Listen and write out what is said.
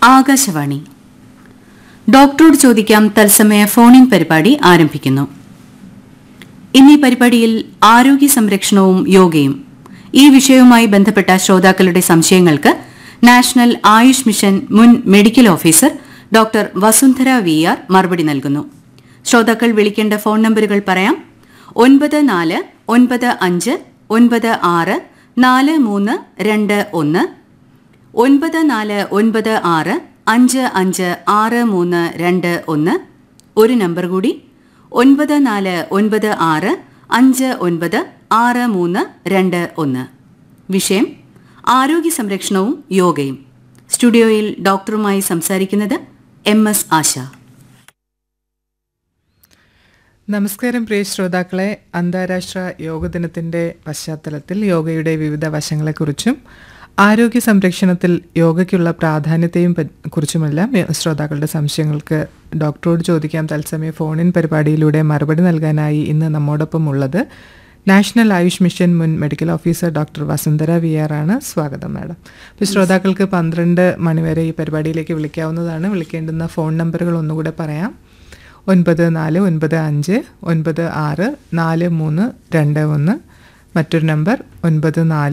ആകാശവാണി ഡോക്ടറോട് ചോദിക്കാം തത്സമയ ഫോണിൻ പരിപാടി ആരംഭിക്കുന്നു ഇന്നീ പരിപാടിയിൽ ആരോഗ്യ സംരക്ഷണവും യോഗയും ഈ വിഷയവുമായി ബന്ധപ്പെട്ട ശ്രോതാക്കളുടെ സംശയങ്ങൾക്ക് നാഷണൽ ആയുഷ് മിഷൻ മുൻ medical officer doctor Vasundhara V R മറുപടി നൽകുന്നു ശ്രോതാക്കൾ വിളിക്കേണ്ട ഫോൺ നമ്പറുകൾ പറയാം ഒൻപത് നാല് ഒൻപത് അഞ്ച് ഒൻപത് ആറ് നാല് മൂന്ന് രണ്ട് ഒന്ന് ഒൻപത് നാല് ഒൻപത് ആറ് അഞ്ച് അഞ്ച് ആറ് മൂന്ന് രണ്ട് ഒന്ന് ഒരു നമ്പർ കൂടി ഒൻപത് നാല് ഒൻപത് ആറ് അഞ്ച് ഒൻപത് ആറ് മൂന്ന് രണ്ട് ഒന്ന് വിഷയം ആരോഗ്യ സംരക്ഷണവും യോഗയും സ്റ്റുഡിയോയിൽ ഡോക്ടറുമായി സംസാരിക്കുന്നത് എം എസ് ആശ നമസ്കാരം പ്രിയ ശ്രോതാക്കളെ അന്താരാഷ്ട്ര യോഗ ദിനത്തിൻ്റെ പശ്ചാത്തലത്തിൽ യോഗയുടെ വിവിധ വശങ്ങളെക്കുറിച്ചും ആരോഗ്യ സംരക്ഷണത്തിൽ യോഗയ്ക്കുള്ള പ്രാധാന്യത്തെയും പ- കുറിച്ചുമെല്ലാം യ- ശ്രോതാക്കളുടെ സംശയങ്ങൾക്ക് ഡോക്ടറോട് ചോദിക്കാം തത്സമയ ഫോണിൻ പരിപാടിയിലൂടെ മറുപടി നൽകാനായി ഇന്ന് നമ്മോടൊപ്പം ഉള്ളത് നാഷണൽ ആയുഷ് മിഷൻ മുൻ medical officer doctor Vasundhara V R ആണ് സ്വാഗതം മാഡം ഇപ്പോൾ ശ്രോതാക്കൾക്ക് പന്ത്രണ്ട് മണിവരെ ഈ പരിപാടിയിലേക്ക് വിളിക്കാവുന്നതാണ് വിളിക്കേണ്ടുന്ന ഫോൺ നമ്പറുകൾ ഒന്നുകൂടെ പറയാം ഒൻപത് നാല് ഒൻപത് അഞ്ച് ഒൻപത് ആറ് നാല് മൂന്ന് രണ്ട് ഒന്ന് മറ്റൊരു നമ്പർ ഒൻപത് നാല്